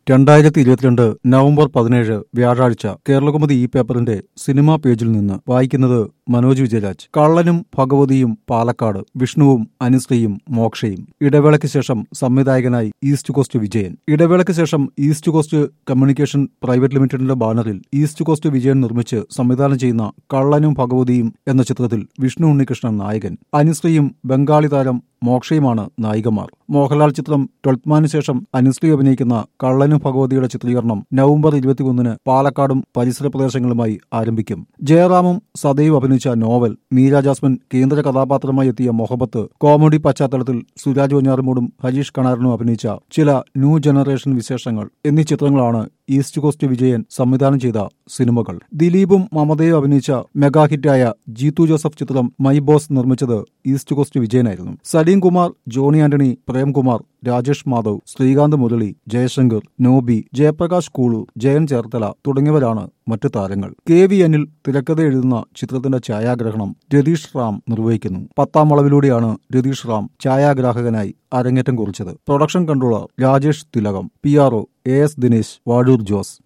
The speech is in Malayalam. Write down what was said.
രണ്ടായിരത്തി ഇരുപത്തിരണ്ട് നവംബർ പതിനേഴ് വ്യാഴാഴ്ച കേരളകൗമുദി ഈ പേപ്പറിന്റെ സിനിമാ പേജിൽ നിന്ന് വായിക്കുന്നത് മനോജ് വിജയരാജ് കള്ളനും ഭഗവതിയും പാലക്കാട് വിഷ്ണുവും അനുശ്രീയും മോക്ഷയും ഇടവേളയ്ക്ക് ശേഷം സംവിധായകനായി ഈസ്റ്റ് കോസ്റ്റ് വിജയൻ ഇടവേളയ്ക്ക് ശേഷം ഈസ്റ്റ് കോസ്റ്റ് കമ്മ്യൂണിക്കേഷൻ പ്രൈവറ്റ് ലിമിറ്റഡിന്റെ ബാനറിൽ ഈസ്റ്റ് കോസ്റ്റ് വിജയൻ നിർമ്മിച്ച് സംവിധാനം ചെയ്യുന്ന കള്ളനും ഭഗവതിയും എന്ന ചിത്രത്തിൽ വിഷ്ണു ഉണ്ണികൃഷ്ണൻ നായകൻ അനുശ്രീയും ബംഗാളി താരം മോക്ഷയുമാണ് നായികമാർ മോഹൻലാൽ ചിത്രം ട്വൽത്ത്മാന് ശേഷം അനുശ്രീ അഭിനയിക്കുന്ന കള്ളനും ഭഗവതിയുടെ ചിത്രീകരണം നവംബർ ഇരുപത്തിയൊന്നിന് പാലക്കാടും പരിസര പ്രദേശങ്ങളുമായി ആരംഭിക്കും ജയറാമും സദൈവ് അഭിനയിച്ച നോവൽ മീര ജാസ്മിൻ കേന്ദ്ര കഥാപാത്രമായി എത്തിയ മൊഹബത്ത് കോമഡി പശ്ചാത്തലത്തിൽ സുരാജ് വഞ്ഞാറുമൂടും ഹരീഷ് കണാരനും അഭിനയിച്ച ചില ന്യൂ ജനറേഷൻ വിശേഷങ്ങൾ എന്നീ ചിത്രങ്ങളാണ് ഈസ്റ്റ് കോസ്റ്റ് വിജയൻ സംവിധാനം ചെയ്ത സിനിമകൾ ദിലീപും മമതയും അഭിനയിച്ച മെഗാ ഹിറ്റായ ജീത്തു ജോസഫ് ചിത്രം മൈ ബോസ് നിർമ്മിച്ചത് ഈസ്റ്റ് കോസ്റ്റ് വിജയനായിരുന്നു സലീം കുമാർ ജോണി ആന്റണി പ്രേംകുമാർ രാജേഷ് മാധവ് ശ്രീകാന്ത് മുരളി ജയശങ്കർ നോബി ജയപ്രകാശ് കൂളു ജയൻ ചേർത്തല തുടങ്ങിയവരാണ് മറ്റു താരങ്ങൾ കെ വി അനിൽ തിരക്കഥ എഴുതുന്ന ചിത്രത്തിന്റെ ഛായാഗ്രഹണം രതീഷ് റാം നിർവഹിക്കുന്നു പത്താം വളവിലൂടെയാണ് രതീഷ് റാം ഛായാഗ്രാഹകനായി അരങ്ങേറ്റം കുറിച്ചത് production controller Rajesh Thilakam P R O A S Dinesh Vazhoor Jose